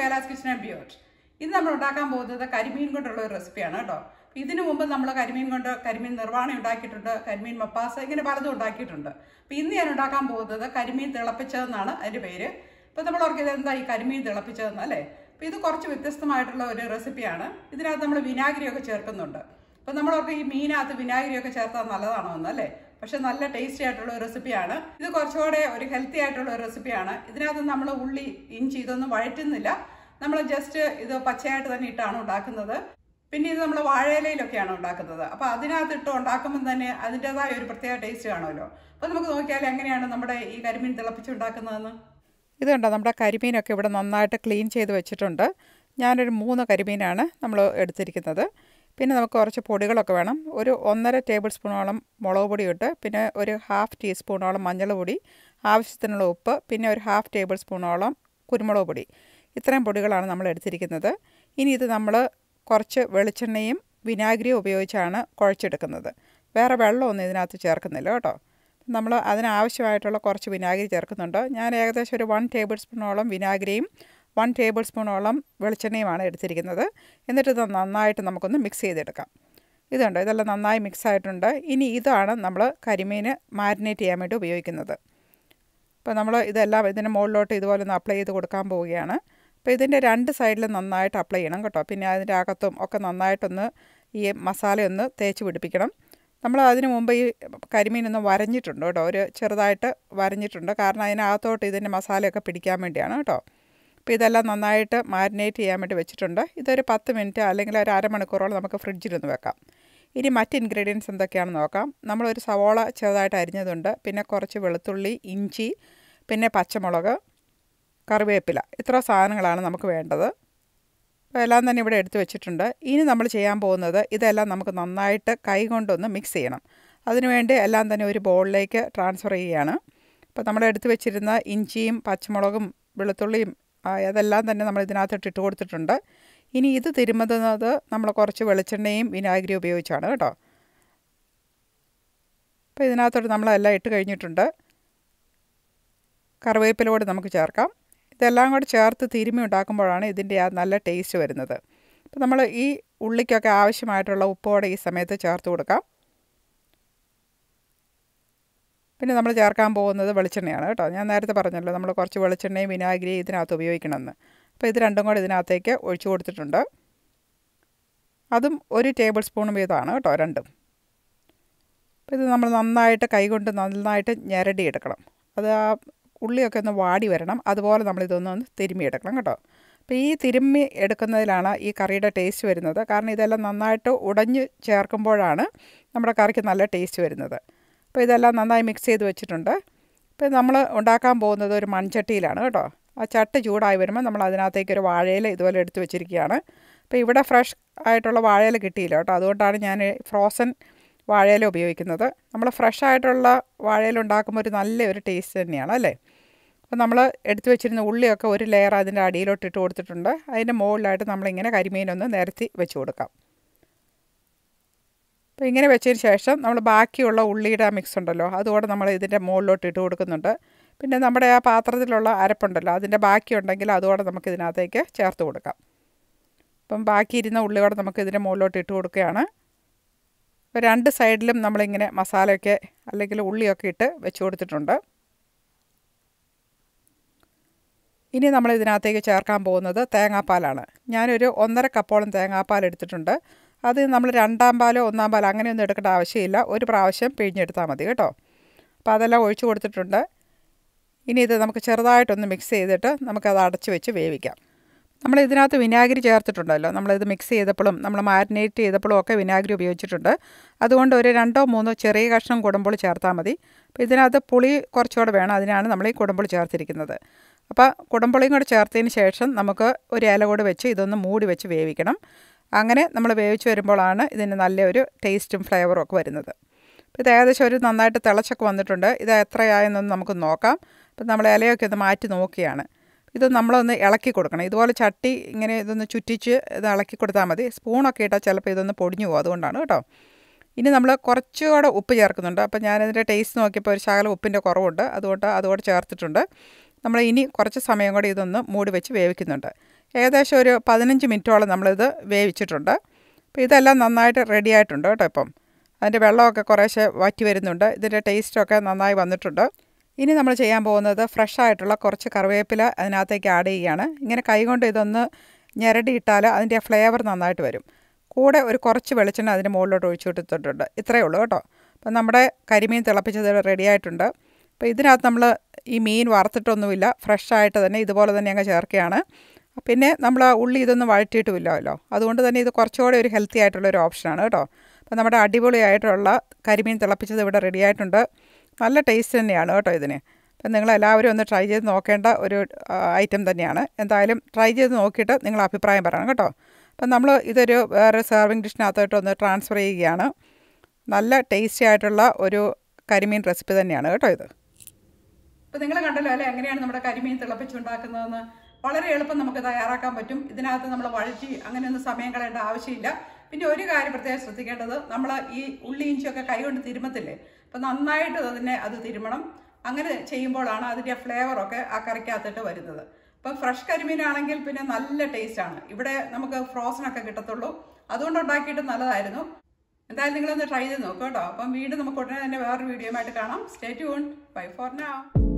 ഷൈലാസ് kitchen and ബിയോട്ട് ഇത് നമ്മൾ ഉണ്ടാക്കാൻ പോകുന്നത് കരിമീൻ കൊണ്ടുള്ള ഒരു റെസിപ്പിയാണ് കേട്ടോ ഇതിനു മുമ്പ് നമ്മൾ കരിമീൻ കൊണ്ട് കരിമീൻ നിർവ്വാണം ഉണ്ടാക്കിയിട്ടുണ്ട് കരിമീൻ മപ്പാസ് ഇങ്ങനെ പലതും ഉണ്ടാക്കിയിട്ടുണ്ട് അപ്പം ഇന്ന് ഞാൻ ഉണ്ടാക്കാൻ പോകുന്നത് കരിമീൻ തിളപ്പിച്ചതെന്നാണ് അതിൻ്റെ പേര് ഇപ്പം നമ്മൾ ഓർക്കിയത് എന്താ ഈ കരിമീൻ തിളപ്പിച്ചതെന്ന് അല്ലേ അപ്പം ഇത് കുറച്ച് വ്യത്യസ്തമായിട്ടുള്ള ഒരു റെസിപ്പിയാണ് ഇതിനകത്ത് നമ്മൾ വിനാഗിരിയൊക്കെ ചേർക്കുന്നുണ്ട് അപ്പം നമ്മളൊക്കെ ഈ മീനകത്ത് വിനാഗിരിയൊക്കെ ചേർത്താൽ നല്ലതാണോ എന്ന് അല്ലേ പക്ഷെ നല്ല ടേസ്റ്റി ആയിട്ടുള്ള ഒരു റെസിപ്പിയാണ് ഇത് കുറച്ചുകൂടെ ഒരു ഹെൽത്തി ആയിട്ടുള്ള ഒരു റെസിപ്പിയാണ് ഇതിനകത്ത് നമ്മൾ ഉള്ളി ഇഞ്ചി ഇതൊന്നും വഴറ്റുന്നില്ല നമ്മൾ ജസ്റ്റ് ഇത് പച്ചയായിട്ട് തന്നെ ഇട്ടാണ് ഉണ്ടാക്കുന്നത് പിന്നെ ഇത് നമ്മൾ വാഴയിലയിലൊക്കെയാണ് ഉണ്ടാക്കുന്നത് അപ്പോൾ അതിനകത്ത് ഇട്ട് ഉണ്ടാക്കുമ്പോൾ തന്നെ അതിൻ്റെതായ ഒരു പ്രത്യേക ടേസ്റ്റ് കാണുമല്ലോ അപ്പോൾ നമുക്ക് നോക്കിയാൽ എങ്ങനെയാണ് നമ്മുടെ ഈ കരിമീൻ തിളപ്പിച്ചുണ്ടാക്കുന്നതെന്ന് ഇത് കണ്ടോ നമ്മുടെ കരിമീനൊക്കെ ഇവിടെ നന്നായിട്ട് ക്ലീൻ ചെയ്ത് വെച്ചിട്ടുണ്ട് ഞാനൊരു മൂന്ന് കരിമീനാണ് നമ്മൾ എടുത്തിരിക്കുന്നത് പിന്നെ നമുക്ക് കുറച്ച് പൊടികളൊക്കെ വേണം ഒരു ഒന്നര ടേബിൾ സ്പൂണോളം മുളക് പൊടിയുണ്ട് പിന്നെ ഒരു ഹാഫ് ടീസ്പൂണോളം മഞ്ഞൾ പൊടി ആവശ്യത്തിനുള്ള ഉപ്പ് പിന്നെ ഒരു ഹാഫ് ടേബിൾ സ്പൂണോളം കുരുമുളക് പൊടി ഇത്രയും പൊടികളാണ് നമ്മൾ എടുത്തിരിക്കുന്നത് ഇനി ഇത് നമ്മൾ കുറച്ച് വെളിച്ചെണ്ണയും വിനാഗിരിയും ഉപയോഗിച്ചാണ് കുഴച്ചെടുക്കുന്നത് വേറെ വെള്ളമൊന്നും ഇതിനകത്ത് ചേർക്കുന്നില്ല കേട്ടോ നമ്മൾ അതിനാവശ്യമായിട്ടുള്ള കുറച്ച് വിനാഗിരി ചേർക്കുന്നുണ്ട് ഞാൻ ഏകദേശം ഒരു വൺ ടേബിൾ സ്പൂണോളം വിനാഗിരിയും വൺ ടേബിൾ സ്പൂണോളം വെളിച്ചെണ്ണയുമാണ് എടുത്തിരിക്കുന്നത് എന്നിട്ട് ഇത് നന്നായിട്ട് നമുക്കൊന്ന് മിക്സ് ചെയ്തെടുക്കാം ഇതുണ്ട് ഇതെല്ലാം നന്നായി മിക്സ് ആയിട്ടുണ്ട് ഇനി ഇതാണ് നമ്മൾ കരിമീൻ മാരിനേറ്റ് ചെയ്യാൻ വേണ്ടി ഉപയോഗിക്കുന്നത് അപ്പോൾ നമ്മൾ ഇതെല്ലാം ഇതിൻ്റെ മുകളിലോട്ട് ഇതുപോലെ ഒന്ന് അപ്ലൈ ചെയ്ത് കൊടുക്കാൻ പോവുകയാണ് അപ്പോൾ ഇതിൻ്റെ രണ്ട് സൈഡിലും നന്നായിട്ട് അപ്ലൈ ചെയ്യണം കേട്ടോ പിന്നെ അതിൻ്റെ അകത്തും ഒക്കെ നന്നായിട്ടൊന്ന് ഈ മസാലയൊന്ന് തേച്ച് പിടിപ്പിക്കണം നമ്മൾ അതിന് മുമ്പ് ഈ കരിമീനൊന്ന് വരഞ്ഞിട്ടുണ്ട് കേട്ടോ ഒരു ചെറുതായിട്ട് വരഞ്ഞിട്ടുണ്ട് കാരണം അതിനകത്തോട്ട് ഇതിൻ്റെ മസാലയൊക്കെ പിടിക്കാൻ വേണ്ടിയാണ് കേട്ടോ അപ്പോൾ ഇതെല്ലാം നന്നായിട്ട് മാരിനേറ്റ് ചെയ്യാൻ വേണ്ടി വെച്ചിട്ടുണ്ട് ഇതൊരു പത്ത് മിനിറ്റ് അല്ലെങ്കിൽ ഒരു അരമണിക്കൂറോളം നമുക്ക് ഫ്രിഡ്ജിലൊന്ന് വെക്കാം ഇനി മറ്റ് ഇൻഗ്രീഡിയൻസ് എന്തൊക്കെയാണെന്ന് നോക്കാം നമ്മളൊരു സവോള ചെറുതായിട്ട് അരിഞ്ഞതുണ്ട് പിന്നെ കുറച്ച് വെളുത്തുള്ളി ഇഞ്ചി പിന്നെ പച്ചമുളക് കറിവേപ്പില ഇത്ര സാധനങ്ങളാണ് നമുക്ക് വേണ്ടത് അപ്പോൾ എല്ലാം തന്നെ ഇവിടെ എടുത്തു വെച്ചിട്ടുണ്ട് ഇനി നമ്മൾ ചെയ്യാൻ പോകുന്നത് ഇതെല്ലാം നമുക്ക് നന്നായിട്ട് കൈ കൊണ്ടൊന്ന് മിക്സ് ചെയ്യണം അതിനുവേണ്ടി എല്ലാം തന്നെ ഒരു ബൗളിലേക്ക് ട്രാൻസ്ഫർ ചെയ്യുകയാണ് അപ്പോൾ നമ്മൾ എടുത്തു വെച്ചിരുന്ന ഇഞ്ചിയും പച്ചമുളകും വെളുത്തുള്ളിയും അതെല്ലാം തന്നെ നമ്മൾ ഇതിനകത്തോട്ട് ഇട്ട് കൊടുത്തിട്ടുണ്ട് ഇനി ഇത് തിരുമുന്നത് നമ്മൾ കുറച്ച് വെളിച്ചെണ്ണയും വിനാഗിരി ഉപയോഗിച്ചാണ് കേട്ടോ അപ്പോൾ ഇതിനകത്തോട്ട് നമ്മളെല്ലാം ഇട്ട് കഴിഞ്ഞിട്ടുണ്ട് കറിവേപ്പില കൂടെ നമുക്ക് ചേർക്കാം ഇതെല്ലാം കൂടെ ചേർത്ത് തിരുമ്മി ഉണ്ടാക്കുമ്പോഴാണ് ഇതിൻ്റെ ആ നല്ല ടേസ്റ്റ് വരുന്നത് അപ്പോൾ നമ്മൾ ഈ ഉള്ളിക്കൊക്കെ ആവശ്യമായിട്ടുള്ള ഉപ്പോടെ ഈ സമയത്ത് ചേർത്ത് കൊടുക്കാം പിന്നെ നമ്മൾ ചേർക്കാൻ പോകുന്നത് വെളിച്ചെണ്ണയാണ് കേട്ടോ ഞാൻ നേരത്തെ പറഞ്ഞല്ലോ നമ്മൾ കുറച്ച് വെളിച്ചെണ്ണയും വിനാഗിരിയും ഇതിനകത്ത് ഉപയോഗിക്കണമെന്ന് അപ്പോൾ ഇത് രണ്ടും കൂടെ ഇതിനകത്തേക്ക് ഒഴിച്ചു കൊടുത്തിട്ടുണ്ട് അതും ഒരു ടേബിൾ സ്പൂൺ വീതമാണ് കേട്ടോ രണ്ടും അപ്പോൾ ഇത് നമ്മൾ നന്നായിട്ട് കൈകൊണ്ട് നന്നായിട്ട് ഞെരടിയെടുക്കണം അത് ആ ഉള്ളിയൊക്കെ ഒന്ന് വാടി വരണം അതുപോലെ നമ്മളിതൊന്ന് ഒന്ന് തിരുമ്മിയെടുക്കണം കേട്ടോ അപ്പോൾ ഈ തിരുമ്മി എടുക്കുന്നതിലാണ് ഈ കറിയുടെ ടേസ്റ്റ് വരുന്നത് കാരണം ഇതെല്ലാം നന്നായിട്ട് ഉടഞ്ഞ് ചേർക്കുമ്പോഴാണ് നമ്മുടെ കറിക്ക് നല്ല ടേസ്റ്റ് വരുന്നത് അപ്പോൾ ഇതെല്ലാം നന്നായി മിക്സ് ചെയ്ത് വെച്ചിട്ടുണ്ട് ഇപ്പോൾ നമ്മൾ ഉണ്ടാക്കാൻ പോകുന്നത് ഒരു മൺചട്ടിയിലാണ് കേട്ടോ ആ ചട്ടി ചൂടായി വരുമ്പോൾ നമ്മൾ അതിനകത്തേക്ക് ഒരു വാഴയില ഇതുപോലെ എടുത്ത് വെച്ചിരിക്കുകയാണ് അപ്പോൾ ഇവിടെ ഫ്രഷ് ആയിട്ടുള്ള വാഴയില കിട്ടിയില്ല കേട്ടോ അതുകൊണ്ടാണ് ഞാൻ ഫ്രോസൺ വാഴയില ഉപയോഗിക്കുന്നത് നമ്മൾ ഫ്രഷ് ആയിട്ടുള്ള വാഴയില ഉണ്ടാക്കുമ്പോൾ ഒരു നല്ലൊരു ടേസ്റ്റ് തന്നെയാണ് അല്ലേ അപ്പോൾ നമ്മൾ എടുത്തു വെച്ചിരുന്ന ഉള്ളിയൊക്കെ ഒരു ലെയർ അതിൻ്റെ അടിയിലോട്ട് ഇട്ട് കൊടുത്തിട്ടുണ്ട് അതിൻ്റെ മുകളിലായിട്ട് നമ്മളിങ്ങനെ കരിമീനൊന്ന് നിരത്തി വെച്ച് കൊടുക്കാം അപ്പോൾ ഇങ്ങനെ വെച്ചതിന് ശേഷം നമ്മൾ ബാക്കിയുള്ള ഉള്ളിയുടെ ആ മിക്സ് ഉണ്ടല്ലോ അതുകൂടെ നമ്മൾ ഇതിൻ്റെ മുകളിലോട്ട് ഇട്ട് കൊടുക്കുന്നുണ്ട് പിന്നെ നമ്മുടെ ആ പാത്രത്തിലുള്ള അരപ്പുണ്ടല്ലോ അതിൻ്റെ ബാക്കി ഉണ്ടെങ്കിൽ അതുകൂടെ നമുക്ക് ഇതിനകത്തേക്ക് ചേർത്ത് കൊടുക്കാം അപ്പം ബാക്കി ഇരുന്ന ഉള്ളിയോടെ നമുക്ക് ഇതിൻ്റെ മുകളിലോട്ട് ഇട്ട് കൊടുക്കുകയാണ് അപ്പോൾ രണ്ട് സൈഡിലും നമ്മളിങ്ങനെ മസാലയൊക്കെ അല്ലെങ്കിൽ ഉള്ളിയൊക്കെ ഇട്ട് വെച്ച് കൊടുത്തിട്ടുണ്ട് ഇനി നമ്മൾ ഇതിനകത്തേക്ക് ചേർക്കാൻ പോകുന്നത് തേങ്ങാപ്പാലാണ് ഞാനൊരു ഒന്നര കപ്പോളം തേങ്ങാപ്പാൽ എടുത്തിട്ടുണ്ട് അത് നമ്മൾ രണ്ടാം പാലോ ഒന്നാം പാലോ അങ്ങനെയൊന്നും എടുക്കേണ്ട ആവശ്യമില്ല ഒരു പ്രാവശ്യം പിഴിഞ്ഞെടുത്താൽ മതി കേട്ടോ അപ്പോൾ അതെല്ലാം ഒഴിച്ചു കൊടുത്തിട്ടുണ്ട് ഇനി ഇത് നമുക്ക് ചെറുതായിട്ടൊന്ന് മിക്സ് ചെയ്തിട്ട് നമുക്കത് അടച്ച് വെച്ച് വേവിക്കാം നമ്മൾ ഇതിനകത്ത് വിനാഗിരി ചേർത്തിട്ടുണ്ടല്ലോ നമ്മളിത് മിക്സ് ചെയ്തപ്പോഴും നമ്മൾ മാരിനേറ്റ് ചെയ്തപ്പോഴും ഒക്കെ വിനാഗിരി ഉപയോഗിച്ചിട്ടുണ്ട് അതുകൊണ്ട് ഒരു രണ്ടോ മൂന്നോ ചെറിയ കഷ്ണം കുടമ്പുളി ചേർത്താൽ മതി അപ്പോൾ ഇതിനകത്ത് പുളി കുറച്ചുകൂടെ വേണം അതിനാണ് നമ്മൾ ഈ കുടമ്പുളി ചേർത്തിരിക്കുന്നത് അപ്പോൾ കുടമ്പുളിയും കൂടെ ചേർത്തതിന് ശേഷം നമുക്ക് ഒരു ഇല കൂടെ വെച്ച് ഇതൊന്ന് മൂടി വെച്ച് വേവിക്കണം അങ്ങനെ നമ്മൾ വേവിച്ച് വരുമ്പോഴാണ് ഇതിന് നല്ലൊരു ടേസ്റ്റും ഫ്ലേവറും ഒക്കെ വരുന്നത് അപ്പോൾ ഇത് ഏകദേശം ഒരു നന്നായിട്ട് തിളച്ചൊക്കെ വന്നിട്ടുണ്ട് ഇത് എത്രയായെന്നൊന്ന് നമുക്ക് നോക്കാം അപ്പോൾ നമ്മൾ ഇലയൊക്കെ ഒന്ന് മാറ്റി നോക്കിയാണ് ഇത് നമ്മളൊന്ന് ഇളക്കി കൊടുക്കണം ഇതുപോലെ ചട്ടി ഇങ്ങനെ ഇതൊന്ന് ചുറ്റിച്ച് ഇത് ഇളക്കി കൊടുത്താൽ മതി സ്പൂണൊക്കെ ഇട്ടാൽ ചിലപ്പോൾ ഇതൊന്ന് പൊടിഞ്ഞു പോകും അതുകൊണ്ടാണ് കേട്ടോ ഇനി നമ്മൾ കുറച്ചുകൂടെ ഉപ്പ് ചേർക്കുന്നുണ്ട് അപ്പോൾ ഞാനതിൻ്റെ ടേസ്റ്റ് നോക്കിയപ്പോൾ ഒരു ശകലം ഉപ്പിൻ്റെ കുറവുണ്ട് അതുകൊണ്ട് അതുകൂടെ ചേർത്തിട്ടുണ്ട് നമ്മൾ ഇനി കുറച്ച് സമയം കൂടെ ഇതൊന്ന് മൂടി വെച്ച് വേവിക്കുന്നുണ്ട് ഏകദേശം ഒരു പതിനഞ്ച് മിനിറ്റോളം നമ്മളിത് വേവിച്ചിട്ടുണ്ട് അപ്പോൾ ഇതെല്ലാം നന്നായിട്ട് റെഡി ആയിട്ടുണ്ട് കേട്ടോ ഇപ്പം അതിൻ്റെ വെള്ളമൊക്കെ കുറേശ്ശെ വറ്റി വരുന്നുണ്ട് ഇതിൻ്റെ ടേസ്റ്റൊക്കെ നന്നായി വന്നിട്ടുണ്ട് ഇനി നമ്മൾ ചെയ്യാൻ പോകുന്നത് ഫ്രഷ് ആയിട്ടുള്ള കുറച്ച് കറിവേപ്പില അതിനകത്തേക്ക് ആഡ് ചെയ്യുകയാണ് ഇങ്ങനെ കൈകൊണ്ട് ഇതൊന്ന് ഞെരടിയിട്ടാൽ അതിൻ്റെ ഫ്ലേവർ നന്നായിട്ട് വരും കൂടെ ഒരു കുറച്ച് വെളിച്ചെണ്ണ അതിൻ്റെ മുകളിലോട്ട് ഒഴിച്ചു കൊടുത്തിട്ടുണ്ട് ഇത്രയേ ഉള്ളൂ കേട്ടോ അപ്പം നമ്മുടെ കരിമീൻ തിളപ്പിച്ചത് റെഡി ആയിട്ടുണ്ട് അപ്പോൾ ഇതിനകത്ത് നമ്മൾ ഈ മീൻ വറുത്തിട്ടൊന്നുമില്ല ഫ്രഷ് ആയിട്ട് തന്നെ ഇതുപോലെ തന്നെ അങ്ങ് ചേർക്കുകയാണ് പിന്നെ നമ്മൾ ഉള്ളി ഇതൊന്നും വഴറ്റിയിട്ടുമില്ലല്ലോ അതുകൊണ്ട് തന്നെ ഇത് കുറച്ചുകൂടെ ഒരു ഹെൽത്തി ആയിട്ടുള്ള ഒരു ഓപ്ഷനാണ് കേട്ടോ അപ്പോൾ നമ്മുടെ അടിപൊളിയായിട്ടുള്ള കരിമീൻ തിളപ്പിച്ചത് ഇവിടെ റെഡി ആയിട്ടുണ്ട് നല്ല ടേസ്റ്റ് തന്നെയാണ് കേട്ടോ ഇതിന് അപ്പം നിങ്ങളെല്ലാവരും ഒന്ന് ട്രൈ ചെയ്ത് നോക്കേണ്ട ഒരു ഐറ്റം തന്നെയാണ് എന്തായാലും ട്രൈ ചെയ്ത് നോക്കിയിട്ട് നിങ്ങൾ അഭിപ്രായം പറയണം കേട്ടോ അപ്പം നമ്മൾ ഇതൊരു വേറെ സെർവിങ് ഡിഷിനകത്തോട്ട് ഒന്ന് ട്രാൻസ്ഫർ ചെയ്യുകയാണ് നല്ല ടേസ്റ്റി ആയിട്ടുള്ള ഒരു കരിമീൻ റെസിപ്പി തന്നെയാണ് കേട്ടോ ഇത് ഇപ്പം നിങ്ങൾ കണ്ടല്ലോ അല്ലേ എങ്ങനെയാണ് നമ്മുടെ കരിമീൻ തിളപ്പിച്ചുണ്ടാക്കുന്നതെന്ന് വളരെ എളുപ്പം നമുക്ക് തയ്യാറാക്കാൻ പറ്റും ഇതിനകത്ത് നമ്മൾ വഴറ്റി അങ്ങനെയൊന്നും സമയം കളയേണ്ട ആവശ്യമില്ല പിന്നെ ഒരു കാര്യം പ്രത്യേകം ശ്രദ്ധിക്കേണ്ടത് നമ്മൾ ഈ ഉള്ളി ഇഞ്ചിയൊക്കെ കൈകൊണ്ട് തിരുമത്തില്ലേ അപ്പം നന്നായിട്ട് അതിനെ അത് തിരുമണം അങ്ങനെ ചെയ്യുമ്പോഴാണ് അതിൻ്റെ ഫ്ലേവറൊക്കെ ആ കറിക്കകത്തിട്ട് വരുന്നത് ഇപ്പം ഫ്രഷ് കരിമീനാണെങ്കിൽ പിന്നെ നല്ല ടേസ്റ്റാണ് ഇവിടെ നമുക്ക് ഫ്രോസണൊക്കെ കിട്ടത്തുള്ളൂ അതുകൊണ്ട് ഉണ്ടാക്കിയിട്ട് നല്ലതായിരുന്നു എന്തായാലും നിങ്ങളൊന്ന് ട്രൈ ചെയ്ത് നോക്കുക കേട്ടോ അപ്പം വീണ്ടും നമുക്ക് ഉടനെ തന്നെ വേറൊരു വീഡിയോ ആയിട്ട് കാണാം stay tune bye for now